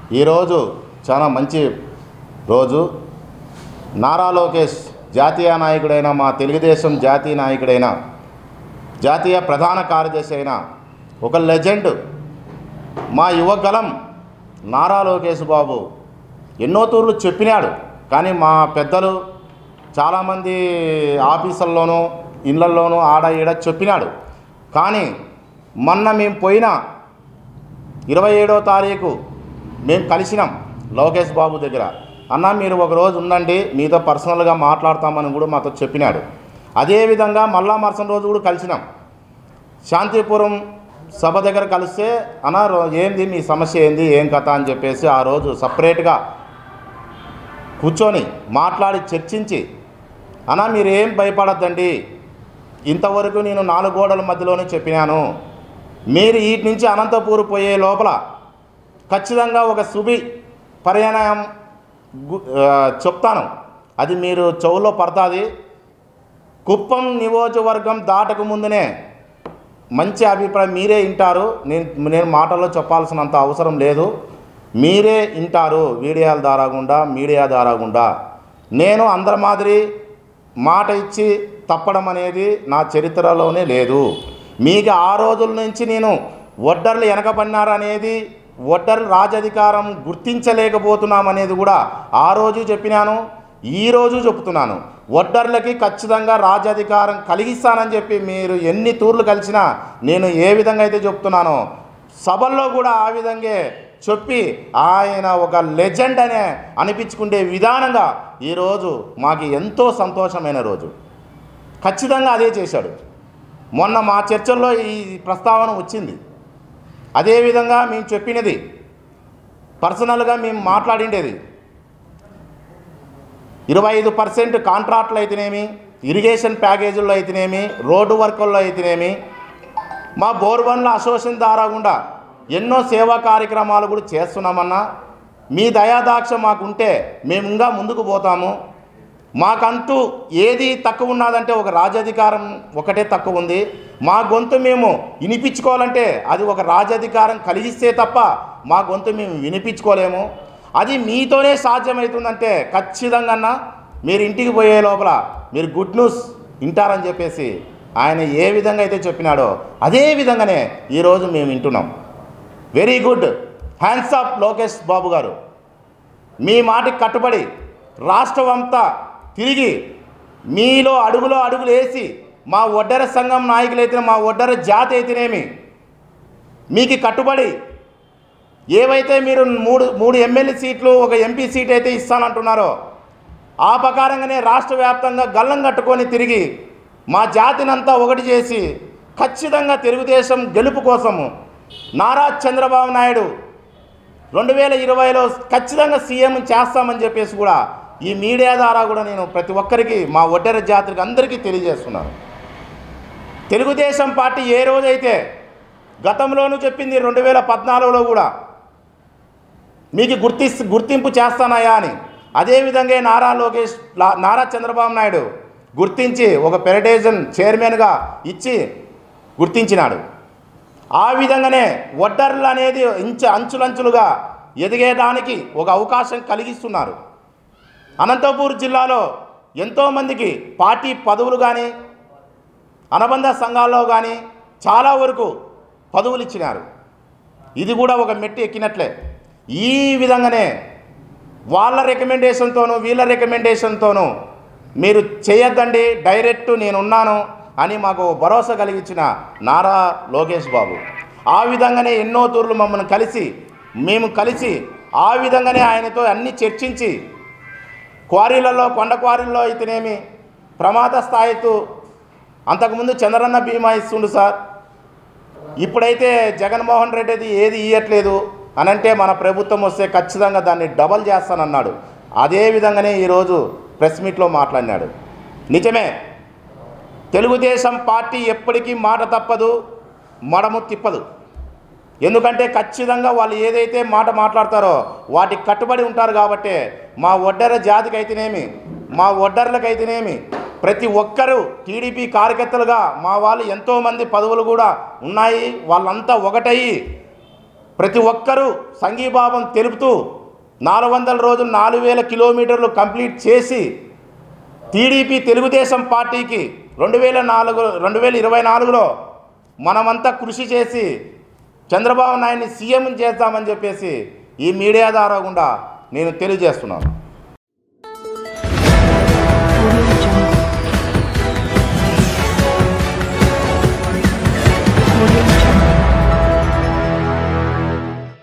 ఈరోజు చాలా మంచి రోజు నారా లోకేష్ జాతీయ నాయకుడైన మా తెలుగుదేశం జాతీయ నాయకుడైన జాతీయ ప్రధాన కార్యదర్శి అయిన ఒక లెజెండ్ మా యువగలం నారా లోకేష్ బాబు ఎన్నో తూర్లు చెప్పినాడు కానీ మా పెద్దలు చాలామంది ఆఫీసుల్లోనూ ఇళ్ళల్లోనూ ఆడ ఈడ చెప్పినాడు కానీ మొన్న మేము పోయిన ఇరవై ఏడో తారీఖు మేము కలిసినాం లోకేష్ బాబు దగ్గర అన్న మీరు ఒక రోజు ఉండండి మీతో పర్సనల్గా మాట్లాడతామని కూడా మాతో చెప్పినాడు అదేవిధంగా మళ్ళా మరుసటి రోజు కూడా కలిసినాం శాంతిపురం సభ దగ్గర కలిస్తే అన్న రో- ఏంది మీ సమస్య ఏంది ఏం కథ అని చెప్పేసి ఆ రోజు సపరేట్గా కూర్చొని మాట్లాడి చర్చించి అన్న మీరు ఏం భయపడద్దండి ఇంతవరకు నేను నాలుగు గోడల మధ్యలోనే చెప్పినాను మీరు వీటి నుంచి అనంతపూర్ పోయే లోపల ఖచ్చితంగా ఒక శుభి పర్యాణం గు- ఆ, చెప్తాను అది మీరు చెవులో పడుతుంది కుప్పం నియోజకవర్గం దాటక ముందునే మంచి అభిప్రాయం మీరే వింటారు నేను నేను మాటల్లో చెప్పాల్సినంత అవసరం లేదు మీరే వింటారు వీడియోల ద్వారా గుండా మీడియా ద్వారా గుండా నేను అందరి మాదిరి మాట ఇచ్చి తప్పడం అనేది నా చరిత్రలోనే లేదు మీకు ఆ రోజుల నుంచి నేను ఒడ్డర్లు వెనకబడినారనేది ఒడ్డర్లు రాజధికారం గుర్తించలేకపోతున్నాం అనేది కూడా ఆ రోజు చెప్పినాను ఈ రోజు చెప్తున్నాను ఒడ్డర్లకి ఖచ్చితంగా రాజాధికారం కలిగిస్తానని చెప్పి మీరు ఎన్ని తూర్లు కలిసినా నేను ఏ విధంగా అయితే చెప్తున్నానో సభల్లో కూడా ఆ విధంగా చెప్పి ఆయన ఒక లెజెండ్ అనే అనిపించుకునే విధానంగా ఈరోజు మాకు ఎంతో సంతోషమైన రోజు ఖచ్చితంగా అదే చేశాడు మొన్న మా చర్చల్లో ఈ ప్రస్తావన వచ్చింది అదేవిధంగా మేము చెప్పినది పర్సనల్గా మేము మాట్లాడిండేది ఇరవై ఐదు పర్సెంట్ కాంట్రాక్ట్లు అయితేనేమి ఇరిగేషన్ ప్యాకేజీల్లో అయితేనేమి రోడ్డు వర్కుల్లో అయితేనేమి మా బోర్వన్ల అసోసియేషన్ ద్వారా గుండా ఎన్నో సేవా కార్యక్రమాలు కూడా చేస్తున్నామన్నా మీ దయాదాక్ష మాకుంటే మేము ఇంకా ముందుకు పోతాము మాకంటూ ఏది తక్కువ ఉన్నదంటే ఒక రాజాధికారం ఒకటే తక్కువ ఉంది మా గొంతు మేము వినిపించుకోవాలంటే అది ఒక రాజాధికారం కలిగిస్తే తప్ప మా గొంతు మేము వినిపించుకోలేము అది మీతోనే సాధ్యమవుతుందంటే ఖచ్చితంగా మీరు ఇంటికి పోయే లోపల మీరు గుడ్ న్యూస్ వింటారని చెప్పేసి ఆయన ఏ విధంగా అయితే చెప్పినాడో అదే విధంగానే ఈరోజు మేము వింటున్నాం very good hands off Lokesh Babu garu మీ మాటకి కట్టుబడి రాష్ట్రం అంతా తిరిగి మీలో అడుగులో అడుగులు వేసి మా ఒడ్డర సంఘం నాయకులైతే మా ఒడ్డర జాతి అయితేనేమి మీకు కట్టుబడి ఏవైతే మీరు మూడు మూడు ఎమ్మెల్యే సీట్లు ఒక ఎంపీ సీట్ అయితే ఇస్తానంటున్నారో ఆ ప్రకారంగానే రాష్ట్ర వ్యాప్తంగా గల్లం కట్టుకొని తిరిగి మా జాతినంతా ఒకటి చేసి ఖచ్చితంగా తెలుగుదేశం గెలుపు కోసము నారా చంద్రబాబు నాయుడు రెండు వేల ఇరవైలో ఖచ్చితంగా సీఎం చేస్తామని చెప్పేసి కూడా ఈ మీడియా ద్వారా కూడా నేను ప్రతి ఒక్కరికి మా ఒడ్డెర జాతికి అందరికీ తెలియజేస్తున్నాను తెలుగుదేశం పార్టీ ఏ రోజైతే గతంలోనూ చెప్పింది రెండు వేల పద్నాలుగులో కూడా మీకు గుర్తి గుర్తింపు చేస్తానయా అని అదేవిధంగా నారా లోకేష్ లా- నారా చంద్రబాబు నాయుడు గుర్తించి ఒక పెరటేజన్ చైర్మన్గా ఇచ్చి గుర్తించినాడు ఆ విధంగానే ఒడ్డర్లు అనేది ఇంచు అంచులంచులుగా ఎదిగేదానికి ఒక అవకాశం కలిగిస్తున్నారు అనంతపూర్ జిల్లాలో ఎంతోమందికి పార్టీ పదవులు కానీ అనుబంధ సంఘాల్లో కానీ చాలా వరకు పదవులు ఇచ్చినారు ఇది కూడా ఒక మెట్టి ఎక్కినట్లే ఈ విధంగానే వాళ్ళ రికమెండేషన్తోనూ వీళ్ళ రికమెండేషన్తోనూ మీరు చేయొద్దండి డైరెక్ట్ నేనున్నాను అని మాకు భరోసా కలిగించిన నారా లోకేష్ బాబు ఆ విధంగానే ఎన్నో తూర్లు మమ్మల్ని కలిసి మేము కలిసి ఆ విధంగానే ఆయనతో అన్ని చర్చించి క్వారీలలో కొండ క్వారీల్లో అయితేనేమి ప్రమాద స్థాయితో అంతకుముందు చంద్రన్న బీమా ఇస్తుండు సార్ ఇప్పుడైతే జగన్మోహన్ రెడ్డి అది ఏది ఇవ్వట్లేదు అనంటే మన ప్రభుత్వం వస్తే ఖచ్చితంగా దాన్ని డబల్ చేస్తానన్నాడు అదే విధంగానే ఈరోజు ప్రెస్ మీట్లో మాట్లాడినాడు నిజమే తెలుగుదేశం పార్టీ ఎప్పటికీ మాట తప్పదు మడము తిప్పదు ఎందుకంటే ఖచ్చితంగా వాళ్ళు ఏదైతే మాట మాట్లాడతారో వాటికి కట్టుబడి ఉంటారు కాబట్టి మా ఒడ్డర జాతికి అయితేనేమి మా ఒడ్డర్లకైతేనేమి ప్రతి ఒక్కరూ టీడీపీ కార్యకర్తలుగా మా వాళ్ళు ఎంతోమంది పదవులు కూడా ఉన్నాయి వాళ్ళంతా ఒకటయ్యి ప్రతి ఒక్కరూ సంఘీభావం తెలుపుతూ నాలుగు వందల రోజులు నాలుగు వేల కిలోమీటర్లు కంప్లీట్ చేసి టీడీపీ తెలుగుదేశం పార్టీకి రెండు వేల నాలుగు రెండు వేల ఇరవై నాలుగులో మనమంతా కృషి చేసి చంద్రబాబు నాయుడిని సీఎం చేద్దామని చెప్పేసి ఈ మీడియా ద్వారా గుండా నేను తెలియజేస్తున్నాను